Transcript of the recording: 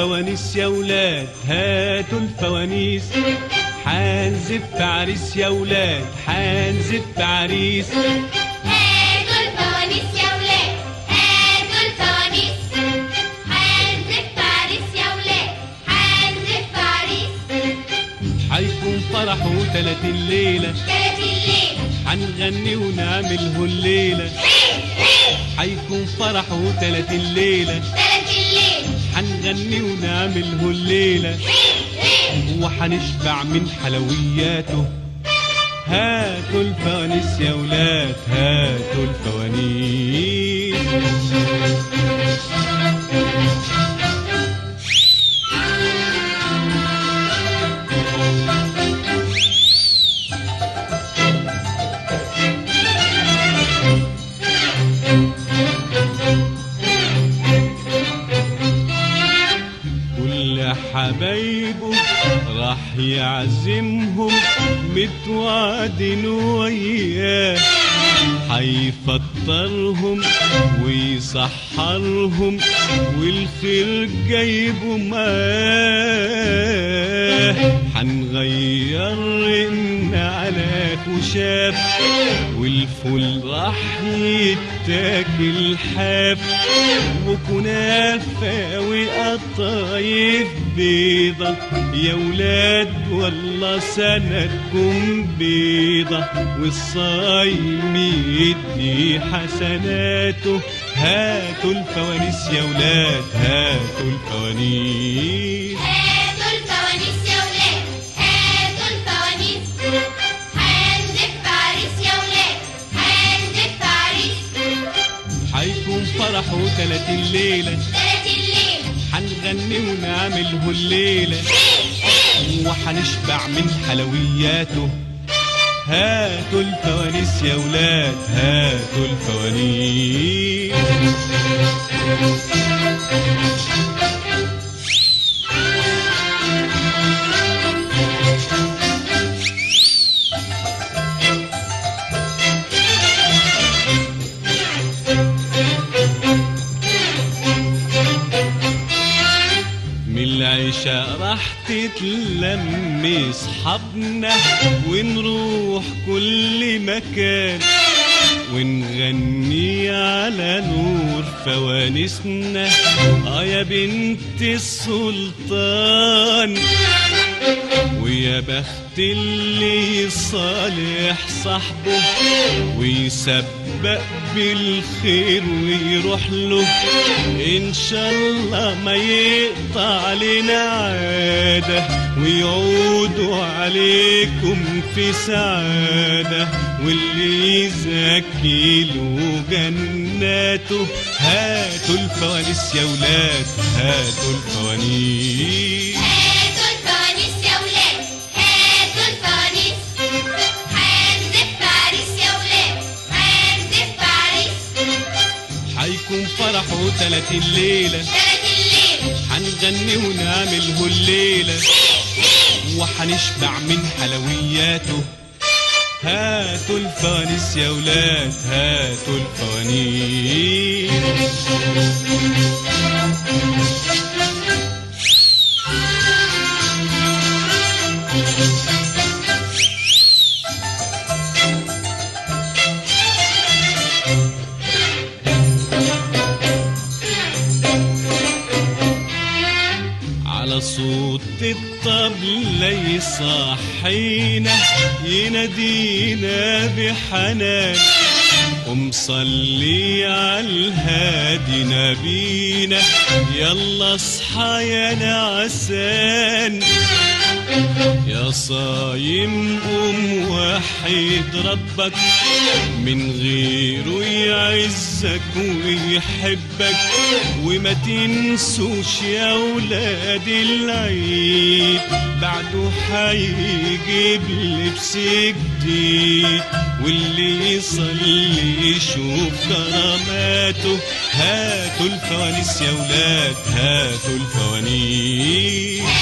الفوانيس يا ولاد هاتوا الفوانيس حنزف عريس يا ولاد حنزف عريس هاتوا الفوانيس يا ولاد هاتوا الفوانيس حنزف عريس يا ولاد حنزف عريس حيكون فرحه تلات الليلة تلات الليل حنغني ونعمله الليلة حيكون فرحه تلات الليلة تلات الليل حنغني ونعمله الليلة وحنشبع من حلوياته هاتوا الفوانيس يا ولاد هاتوا الفوانيس كل حبايبه راح يعزمهم متوعدين وياه حيفطرهم ويسحرهم والخير جايبه معاه حنغير رقنا على خشاف والفول راح يتاكل حاف وكنافة وقطايف بيضة يا ولاد والله سندكم بيضة والصايم يدي حسناته هاتوا الفوانيس يا ولاد هاتوا الفوانيس هاتوا الفوانيس يا ولاد هاتوا الفوانيس حنزف عريس يا ولاد حنزف عريس حيكون فرحه تلات الليلة تلات الليل حنغني ونعمله الليلة وحنشبع من حلوياته هاتوا الفوانيس يا ولاد هاتوا الفوانيس من العشاء راح تتلم اصحابنا ونروح كل مكان ونغني على نور فوانيسنا اه يا بنت السلطان ويا بخت اللي يصالح صاحبه ويسبق بالخير ويروح له ان شاء الله ما يقطع علينا عاده ويعودوا عليكم في سعاده واللي يزكي له جناته هاتوا الفوانيس يا ولاد هاتوا الفوانيس هاتوا الفوانيس يا ولاد هاتوا الفوانيس حنزف عريس يا ولاد حنزف عريس حيكون فرحه تلات الليلة تلات الليل حنغني ونعمله الليلة وحنشبع من حلوياته هاتوا الفوانيس يا ولاد هاتوا الفوانيس على صوت الطبلة يصحينا ينادينا بحنان ومصلي على الهادي نبينا يلا اصحى يا نعسان يا صايم قوم وحيد ربك من غيره يعزك ويحبك وما تنسوش يا ولاد العيد بعده حيجيب لبس جديد واللي يصلي يشوف كراماته هاتوا الفوانيس يا ولاد هاتوا الفوانيس